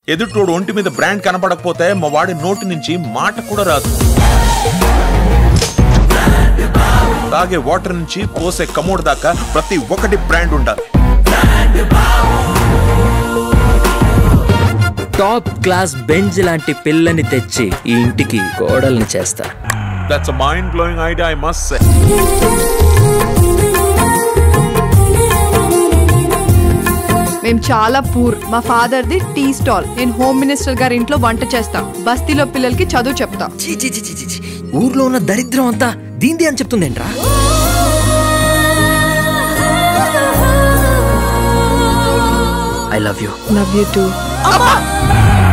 ఎదుటోడు ఒంటి మీద బ్రాండ్ కనపడకపోతే మా వాడి నోటి నుంచి మాట కూడా రాదు తాగే వాటర్ నుంచి పోసే కమోడ్ దాకా ప్రతి ఒక్కటి బ్రాండ్ ఉండాలి టాప్ క్లాస్ బెంజ్ లాంటి పిల్లని తెచ్చి ఈ ఇంటికి కోడల్ని చేస్తా that's a mind blowing idea I must say మేము చాలా పూర్ మా ఫాదర్ ది టీ స్టాల్ నేను హోమ్ మినిస్టర్ గారి ఇంట్లో వంట చేస్తా బస్తీలో పిల్లలకి చదువు చెప్తా చీ, చీ, చీ, చీ, చీ, చీ. ఊర్లో ఉన్న దరిద్రం అంతా దీంది అని చెప్తుందేంట్రా I love you love you two